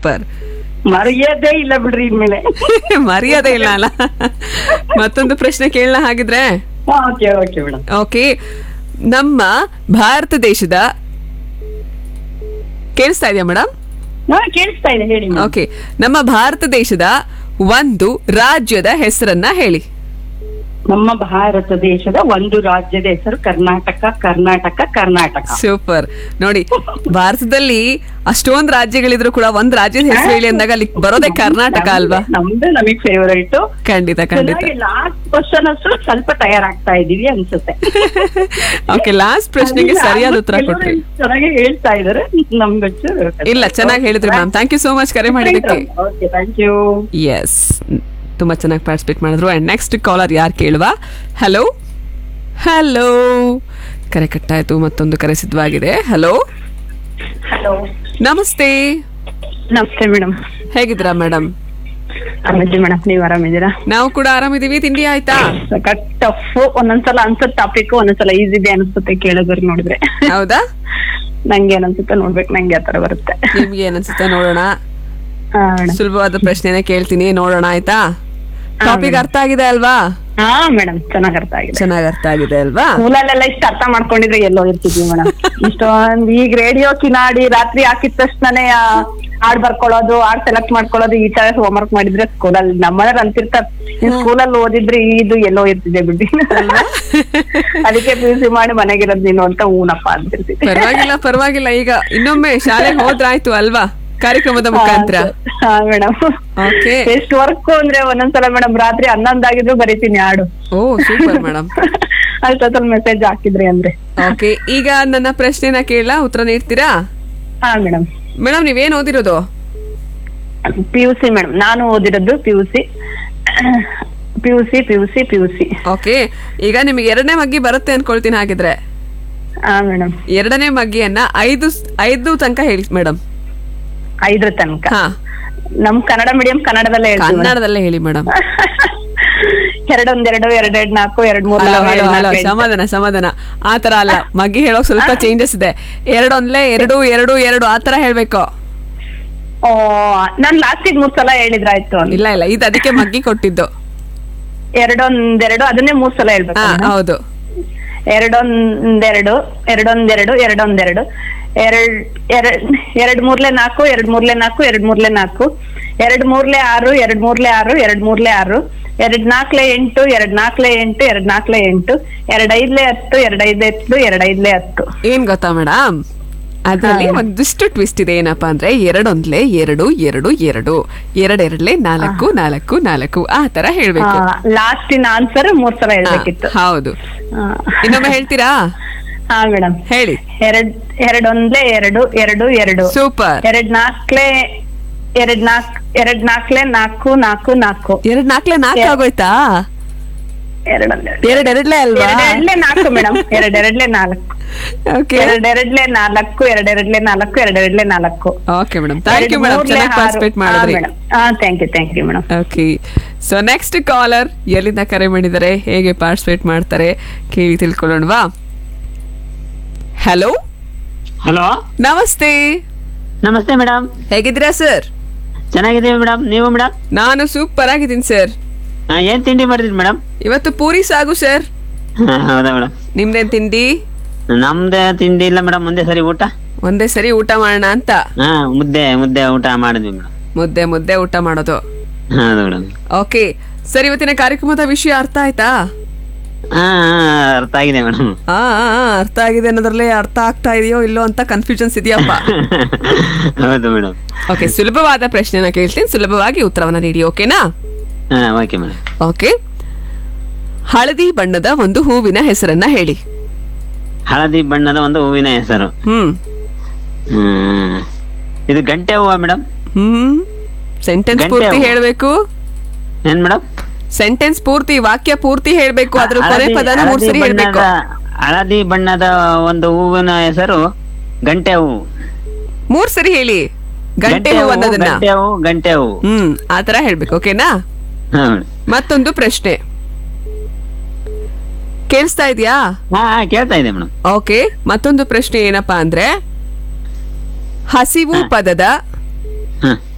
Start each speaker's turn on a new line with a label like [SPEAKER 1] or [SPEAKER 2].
[SPEAKER 1] Super
[SPEAKER 2] ಮರ್ಯಾದೆ ಇಲ್ಲ ಬಿಡ್ರಿ ಇನ್ಮೇಲೆ
[SPEAKER 1] ಮರ್ಯಾದೆ ಇಲ್ಲ ಅಲ್ಲ ಮತ್ತೊಂದು ಪ್ರಶ್ನೆ ಕೇಳಲ್ಲ ಹಾಗಿದ್ರೆ
[SPEAKER 2] ಓಕೆ ಓಕೆ ಮೇಡಮ್
[SPEAKER 1] ಓಕೆ ನಮ್ಮ ಭಾರತ ದೇಶದ ಕೇಳಿಸ್ತಾ ಇದೆಯಾ ಮೇಡಮ್
[SPEAKER 2] ಹಾ ಕೇಳಿಸ್ತಾ ಇದೆ ಹೇಳಿ madam.
[SPEAKER 1] ಓಕೆ ನಮ್ಮ ಭಾರತ ದೇಶದ ಒಂದು ರಾಜ್ಯದ ಹೆಸರನ್ನ ಹೇಳಿ
[SPEAKER 2] ನಮ್ಮ ಭಾರತ ದೇಶದ ಒಂದು ರಾಜ್ಯದ ಹೆಸರು ಕರ್ನಾಟಕ ಕರ್ನಾಟಕ ಕರ್ನಾಟಕ
[SPEAKER 1] ಸೂಪರ್ ನೋಡಿ ಭಾರತದಲ್ಲಿ ಅಷ್ಟೊಂದ್ ರಾಜ್ಯಗಳಿದ್ರು ಕೂಡ ಒಂದ್ ರಾಜ್ಯದ ಹೆಸರು ಹೇಳಿ ಅಂದಾಗ ಅಲ್ಲಿ ಬರೋದೇ ಕರ್ನಾಟಕ ಅಲ್ವಾ
[SPEAKER 2] ನಮ್ದು ನಮಗ್ ಫೇವರೇಟ್
[SPEAKER 1] ಖಂಡಿತ ಖಂಡಿತ
[SPEAKER 2] ಲಾಸ್ಟ್ ಕ್ವಶನ್ ಅಷ್ಟು ಸ್ವಲ್ಪ ತಯಾರಾಗ್ತಾ ಇದೀವಿ ಅನ್ಸುತ್ತೆ
[SPEAKER 1] ಓಕೆ ಲಾಸ್ಟ್ ಪ್ರಶ್ನೆಗೆ ಸರಿಯಾದ ಉತ್ತರ
[SPEAKER 2] ಕೆಲವ್ರು
[SPEAKER 1] ಕೊಟ್ರಿ
[SPEAKER 2] ಚೆನ್ನಾಗಿ ಹೇಳ್ತಾ ಇದಾರೆ ನಮ್ಗಚ್ಚು
[SPEAKER 1] ಇಲ್ಲ ಚೆನ್ನಾಗಿ ಹೇಳಿದ್ರಿ ma'am thank you so much ಕರೆ ಮಾಡಿದ್ದಕ್ಕೆ
[SPEAKER 2] ಓಕೆ ಥ್ಯಾಂಕ್ ಯು
[SPEAKER 1] ಎಸ್ ತುಂಬಾ ಚೆನ್ನಾಗಿ ಪಾರ್ಟಿಸಿಪೇಟ್ ಮಾಡಿದ್ರು ಅಂಡ್ ನೆಕ್ಸ್ಟ್ ಕಾಲರ್ ಯಾರು ಕೇಳುವ ಹಲೋ ಹಲೋ ಕರೆ ಕಟ್ಟಾಯ್ತು ಮತ್ತೊಂದು ಕರೆ ಸಿದ್ಧವಾಗಿದೆ ಹಲೋ
[SPEAKER 2] ಹಲೋ
[SPEAKER 1] ನಮಸ್ತೆ
[SPEAKER 2] ನಮಸ್ತೆ ಮೇಡಮ್
[SPEAKER 1] ಹೇಗಿದ್ದೀರಾ ಮೇಡಮ್
[SPEAKER 2] ಆರಾಮಿದ್ದೀವಿ ಮೇಡಮ್ ನೀವ್ ಆರಾಮಿದ್ದೀರಾ
[SPEAKER 1] ನಾವು ಕೂಡ ಆರಾಮಿದೀವಿ ತಿಂಡಿ ಆಯ್ತಾ
[SPEAKER 2] ಸಖತ್ ಟಫ್ ಒಂದೊಂದ್ಸಲ ಅನ್ಸತ್ ಟಾಪಿಕ್ ಒಂದೊಂದ್ಸಲ ಈಸಿ ಇದೆ ಅನ್ಸುತ್ತೆ ಕೇಳೋದ್ರ ನೋಡಿದ್ರೆ
[SPEAKER 1] ಹೌದಾ
[SPEAKER 2] ನಂಗೆ ಏನನ್ಸುತ್ತೆ ನೋಡ್ಬೇಕು ನಂಗೆ ಆತರ ಬರುತ್ತೆ
[SPEAKER 1] ನಿಮ್ಗೆ ಏನನ್ಸುತ್ತೆ ನೋಡೋಣ
[SPEAKER 2] ಹಾ ಮೇಡಮ್
[SPEAKER 1] ಸುಲಭವಾದ ಪ್ರಶ್ನೆನೇ ಕೇಳ್ತೀನಿ ನೋಡೋಣ ಆಯ್ತಾ
[SPEAKER 2] ಹಾ,
[SPEAKER 1] ಟಾಪಿಕ್
[SPEAKER 2] madam.
[SPEAKER 1] ಅರ್ಥ ಆಗಿದೆ ಅಲ್ವಾ
[SPEAKER 2] ಹಾ ಮೇಡಮ್ ಚೆನ್ನಾಗ್ ಅರ್ಥ ಆಗಿದೆ
[SPEAKER 1] ಚೆನ್ನಾಗಿ ಅರ್ಥ ಆಗಿದೆ ಅಲ್ವಾ
[SPEAKER 2] ಸ್ಕೂಲಲ್ಲೆಲ್ಲ ಇಷ್ಟ ಅರ್ಥ ಮಾಡ್ಕೊಂಡಿದ್ರೆ ಎಲ್ಲೋ ಇರ್ತಿದ್ವಿ ಮೇಡಮ್ ಇಷ್ಟೊಂದ್ ಈಗ ರೇಡಿಯೋ ಕಿನಾಡಿ ರಾತ್ರಿ ಹಾಕಿದ ತಕ್ಷಣನೇ ಆ, ಹಾಡ್ ಬರ್ಕೊಳ್ಳೋದು ಹಾಡ್ ಸೆಲೆಕ್ಟ್ ಮಾಡ್ಕೊಳ್ಳೋದು ಈ ತರ ಹೋಮ್ವರ್ಕ್ ಮಾಡಿದ್ರೆ ಸ್ಕೂಲಲ್ಲಿ ನಮ್ಮನೇಲಿ ಅಂತಿರ್ತಾರ ಸ್ಕೂಲಲ್ಲಿ ಓದಿದ್ರೆ ಇದು ಎಲ್ಲೋ ಇರ್ತಿದೆ ಬಿಡಿ ಅದಕ್ಕೆ ಪಿ ಯು ಸಿ ಮಾಡಿ ಮನೆಗಿರೋದ್ ನೀನು ಅಂತ ಊನಪ್ಪ ಅಂತಿರ್ತಿದ್ದೆ
[SPEAKER 1] ಪರವಾಗಿಲ್ಲ ಪರವಾಗಿಲ್ಲ ಈಗ ಇನ್ನೊಮ್ಮೆ ಶಾಲೆಗೆ ಹೋದ್ರಾಯ್ತು ಅಲ್ವಾ ಕಾರ್ಯಕ್ರಮದ ಮುಖಾಂತರ
[SPEAKER 2] ಹಾ ಮೇಡಮ್
[SPEAKER 1] ಓಕೆ
[SPEAKER 2] ಎಷ್ಟು ವರ್ಕ್ ಅಂದ್ರೆ ಒಂದೊಂದ್ಸಲ ಮೇಡಮ್ ರಾತ್ರಿ ಹನ್ನೊಂದಾಗಿದ್ರು ಬರೀತೀನಿ ಹಾಡು
[SPEAKER 1] ಓ ಸೂಪರ್ ಮೇಡಮ್
[SPEAKER 2] ಅಷ್ಟೊತ್ತಲ್ಲಿ ಮೆಸೇಜ್ ಹಾಕಿದ್ರಿ ಅಂದ್ರೆ
[SPEAKER 1] ಓಕೆ ಈಗ ನನ್ನ ಪ್ರಶ್ನೆನ ಕೇಳ ಉತ್ತರ ನೀಡ್ತೀರಾ
[SPEAKER 2] ಹಾ ಮೇಡಮ್
[SPEAKER 1] ಮೇಡಮ್ ನೀವೇನ್ ಓದಿರೋದು
[SPEAKER 2] ಪಿ ಯು ಸಿ ಮೇಡಮ್ ನಾನು ಓದಿರೋದು P U C P U C P U C P U C
[SPEAKER 1] okay ಈಗ ನಿಮಗೆ ಎರಡನೇ ಮಗ್ಗಿ ಬರುತ್ತೆ ಅನ್ಕೊಳ್ತೀನಿ ಹಾಗಿದ್ರೆ
[SPEAKER 2] ಹಾ ಮೇಡಮ್
[SPEAKER 1] ಎರಡನೇ ಮಗ್ಗಿಯನ್ನ ಐದು ಐದು ತನಕ ಹೇಳಿ ಮೇಡಮ್
[SPEAKER 2] ಐದರ ತನಕ
[SPEAKER 1] ಹಾ
[SPEAKER 2] ನಮ್ ಕನ್ನಡ ಮೀಡಿಯಂ ಕನ್ನಡದಲ್ಲೇ ಹೇಳ್ತೀವಿ madam.
[SPEAKER 1] ಕನ್ನಡದಲ್ಲೇ ಹೇಳಿ ಮೇಡಮ್
[SPEAKER 2] ಎರಡೊಂದೆರಡು ಎರಡೆರಡು ನಾಲ್ಕು ಎರಡ್ ಮೂರು
[SPEAKER 1] ಹಲೋ
[SPEAKER 2] ನಾಲ್ಕು,
[SPEAKER 1] ಹಲೋ
[SPEAKER 2] ಎರಡ್
[SPEAKER 1] ಹಲೋ
[SPEAKER 2] ನಾಲ್ಕು, ಎಂಟು.
[SPEAKER 1] ಸಮಾಧಾನ ಸಮಾಧಾನ ಆ ತರ ಅಲ್ಲ ಮಗ್ಗಿ ಹೇಳೋಕ್ ಸ್ವಲ್ಪ ಚೇಂಜಸ್ ಇದೆ ಎರಡೊಂದ್ಲೆ ಎರಡು ಎರಡು ಎರಡು ಆ ತರ ಹೇಳ್ಬೇಕು
[SPEAKER 2] ಓ ನಾನ್ ಲಾಸ್ಟಿಗೆ ಮೂರ್ ಸಲ ಹೇಳಿದ್ರಾಯ್ತು ಅಂತ.
[SPEAKER 1] ಇಲ್ಲ ಇಲ್ಲ ಇದು ಅದಕ್ಕೆ ಮಗ್ಗಿ ಕೊಟ್ಟಿದ್ದು
[SPEAKER 2] ಎರಡೊಂದೆರಡು ಅದನ್ನೇ ಮೂರ್ ಸಲ ಹೇಳ್ಬೇಕು
[SPEAKER 1] ಹಾ
[SPEAKER 2] madam?
[SPEAKER 1] ಹೌದು
[SPEAKER 2] ಎರಡೊಂದೆರಡು ಎರಡೊಂದೆರಡು ಎರಡೊಂದೆರಡು ಎರಡ್ ಎರಡ್ ಎರಡ್ ಮೂರ್ಲೆ ನಾಲ್ಕು ಎರಡ್ ಮೂರ್ಲೆ ನಾಲ್ಕು ಎರಡ್ ಮೂರ್ಲೆ ನಾಲ್ಕು ಎರಡ್ ಮೂರ್ಲೆ ಆರು ಎರಡ್ ಮೂರ್ಲೆ ಆರು ಎರಡ್ ಮೂರ್ಲೆ ಆರು ಎರಡ್ ನಾಲ್ಕ್ಲೆ ಎಂಟು ಎರಡ್ ನಾಲ್ಕ್ಲೆ ಎಂಟು ಎರಡ್ ನಾಲ್ಕ್ಲೆ ಎಂಟು ಎರಡ್ ಐದ್ಲೆ ಹತ್ತು ಎರಡ್ ಐದ್ಲೆ ಹತ್ತು ಎರಡ್ ಐದ್ಲೆ ಹತ್ತು
[SPEAKER 1] ಏನ್ ಗೊತ್ತಾ ಮೇಡಮ್ ಅದರಲ್ಲಿ
[SPEAKER 2] ಹಾ.
[SPEAKER 1] ಒಂದಿಷ್ಟು ಟ್ವಿಸ್ಟ್ ಇದೆ ಏನಪ್ಪಾ ಅಂದ್ರೆ ಎರಡೊಂದ್ಲೆ ಎರಡು ಎರಡು ಎರಡು ಎರಡೆರಡ್ಲೆ ನಾಲ್ಕು ನಾಲ್ಕು ನಾಲ್ಕು ಆ ತರ ಹೇಳ್ಬೇಕು
[SPEAKER 2] ಲಾಸ್ಟಿನ ಆನ್ಸರ್ ಮೂರ್ ಸಲ
[SPEAKER 1] ಹಾ,
[SPEAKER 2] ಹೇಳ್ಬೇಕಿತ್ತು
[SPEAKER 1] ಹೌದು
[SPEAKER 2] ಆ,
[SPEAKER 1] ಇನ್ನೊಮ್ಮೆ ಹೇಳ್ತೀರಾ
[SPEAKER 2] ಹಾ ಮೇಡಮ್
[SPEAKER 1] ಹೇಳಿ
[SPEAKER 2] ಎರಡ್ ಎರಡೊಂದ್ಲೆ ಎರಡು ಎರಡು ಎರಡು
[SPEAKER 1] ಸೂಪರ್
[SPEAKER 2] ಎರಡ್ ನಾಲ್ಕ್ಲೆ ಎರಡ್ ನಾಲ್ಕ್ ಎರಡ್ ನಾಲ್ಕ್ಲೆ ನಾಲ್ಕು ನಾಲ್ಕು ನಾಲ್ಕು
[SPEAKER 1] ಎರಡ್ ನಾಲ್ಕಲೆ ನಾಲ್ಕು
[SPEAKER 2] ಎ-
[SPEAKER 1] ಆಗೋಯ್ತಾ
[SPEAKER 2] ಎರಡೊಂದೆರಡು
[SPEAKER 1] ಎರಡ್ ಎರಡ್ಲೆ ಅಲ್ವಾ
[SPEAKER 2] ಎರಡೆರಡ್ಲೆ ನಾಲ್ಕು ಮೇಡಮ್ ಎರಡೆರಡ್ಲೆ ನಾಲ್ಕು
[SPEAKER 1] ಓಕೆ
[SPEAKER 2] ಎರಡೆರಡ್ಲೆ ನಾಲ್ಕು ಎರಡೆರಡ್ಲೆ ನಾಲ್ಕು ಎರಡೆರಡ್ಲೆ ನಾಲ್ಕು
[SPEAKER 1] okay madam thank you madam ಚೆನ್ನಾಗಿ ಪಾರ್ಟಿಸಿಪೇಟ್ ಮಾಡಿದ್ರಿ
[SPEAKER 2] ಹಾ thank you thank you madam
[SPEAKER 1] okay so next caller ಎಲ್ಲಿಂದ ಕರೆ ಮಾಡಿದ್ದಾರೆ ಹೇಗೆ ಪಾರ್ಟಿಸಿಪೇಟ್ ಮಾಡ್ತಾರೆ ಕೇಳಿ ತಿಳ್ಕೊಳ್ಳೋಣವಾ ಹಲೋ
[SPEAKER 3] ಹಲೋ
[SPEAKER 1] ನಮಸ್ತೆ
[SPEAKER 3] ನಮಸ್ತೆ ಮೇಡಮ್
[SPEAKER 1] ಹೇಗಿದ್ದೀರಾ ಸರ್
[SPEAKER 3] ಚೆನ್ನಾಗಿದ್ದೀವಿ ಮೇಡಮ್ ನೀವು ಮೇಡಮ್
[SPEAKER 1] ನಾನು ಸೂಪರ್ ಆಗಿದ್ದೀನಿ ಸರ್
[SPEAKER 3] ಏನ್ ತಿಂಡಿ ಮಾಡಿದ್ರಿ ಮೇಡಮ್
[SPEAKER 1] ಇವತ್ತು ಪೂರಿ ಸಾಗು ಸರ್
[SPEAKER 3] ಹೌದಾ ಮೇಡಮ್
[SPEAKER 1] ನಿಮ್ದೇನ್ ತಿಂಡಿ
[SPEAKER 3] ನಮ್ದೇ ತಿಂಡಿ ಇಲ್ಲ ಮೇಡಮ್ ಮುಂದೆ ಸರಿ ಊಟ
[SPEAKER 1] ಒಂದೇ ಸರಿ ಊಟ ಮಾಡೋಣ ಅಂತ
[SPEAKER 3] ಹಾ ಮುದ್ದೆ ಮುದ್ದೆ ಊಟ ಮಾಡಿದ್ವಿ ಮೇಡಮ್
[SPEAKER 1] ಮುದ್ದೆ ಮುದ್ದೆ ಊಟ ಮಾಡೋದು
[SPEAKER 3] ಹೌದು ಮೇಡಮ್
[SPEAKER 1] ಓಕೆ ಸರ್ ಇವತ್ತಿನ ಕಾರ್ಯಕ್ರಮದ ವಿಷಯ ಅರ್ಥ ಆಯ್ತಾ
[SPEAKER 3] ಹಾ ಹಾ, ಅರ್ಥ ಆಗಿದೆ ಮೇಡಮ್
[SPEAKER 1] ಆ ಆ, ಆ, ಅರ್ಥ ಆಗಿದೆ ಅನ್ನೋದ್ರಲ್ಲೇ ಅರ್ಥ ಆಗ್ತಾ ಇದೆಯೋ ಇಲ್ಲೋ ಅಂತ ಕನ್ಫ್ಯೂಷನ್ಸ್ ಇದೆಯಪ್ಪ
[SPEAKER 3] ಹೌದು ಮೇಡಮ್
[SPEAKER 1] ಓಕೆ ಸುಲಭವಾದ ಪ್ರಶ್ನೆನ ಕೇಳ್ತೀನಿ ಸುಲಭವಾಗಿ ಉತ್ತರವನ್ನ ನೀಡಿ ಓಕೆನಾ
[SPEAKER 3] ಹಾ ಓಕೆ ಮೇಡಮ್
[SPEAKER 1] ಓಕೆ ಹಳದಿ ಬಣ್ಣದ ಒಂದು ಹೂವಿನ ಹೆಸರನ್ನ ಹೇಳಿ
[SPEAKER 3] ಹಳದಿ ಬಣ್ಣದ ಒಂದು ಹೂವಿನ ಹೆಸರು
[SPEAKER 1] ಹ್ಮ್
[SPEAKER 3] ಹ್ಮ್ ಇದು ಗಂಟೆ ಹೂವ ಮೇಡಮ್
[SPEAKER 1] ಹ್ಮ್ ಸೆಂಟೆನ್ಸ್
[SPEAKER 3] ಗಂಟೆ
[SPEAKER 1] ಪೂರ್ತಿ
[SPEAKER 3] ಹೂವು.
[SPEAKER 1] ಹೇಳ್ಬೇಕು
[SPEAKER 3] ಏನ್ ಮೇಡಮ್
[SPEAKER 1] ಸೆಂಟೆನ್ಸ್ ಪೂರ್ತಿ ವಾಕ್ಯ ಪೂರ್ತಿ ಹೇಳ್ಬೇಕು ಅದ್ರ ಕೊನೆ
[SPEAKER 3] ಹಳದಿ-
[SPEAKER 1] ಪದನ ಮೂರ್
[SPEAKER 3] ಹಳದಿ
[SPEAKER 1] ಸರಿ ಹೇಳ್ಬೇಕು
[SPEAKER 3] ಬಣ್ಣದ- ಹಳದಿ ಬಣ್ಣದ ಒಂದು ಹೂವಿನ ಹೆಸರು ಗಂಟೆ ಹೂವು
[SPEAKER 1] ಮೂರ್ ಸರಿ ಹೇಳಿ ಗಂಟೆ ಹೂ ಅನ್ನೋದನ್ನ
[SPEAKER 3] ಗಂಟೆ ಹೂವು ಗಂಟೆ ಹೂವು
[SPEAKER 1] ಹ್ಮ್ ಆತರ ಹೇಳ್ಬೇಕು ಓಕೆನಾ
[SPEAKER 3] ಹಾ ಮೇಡಮ್
[SPEAKER 1] ಮತ್ತೊಂದು ಪ್ರಶ್ನೆ ಕೇಳಿಸ್ತಾ ಇದೆಯಾ
[SPEAKER 3] ಹಾ ಹಾ, ಕೇಳ್ತಾ ಇದೆ ಮೇಡಮ್
[SPEAKER 1] ಓಕೆ ಮತ್ತೊಂದು ಪ್ರಶ್ನೆ ಏನಪ್ಪಾ ಅಂದ್ರೆ ಹಸಿವು ಪದದ
[SPEAKER 3] ಹ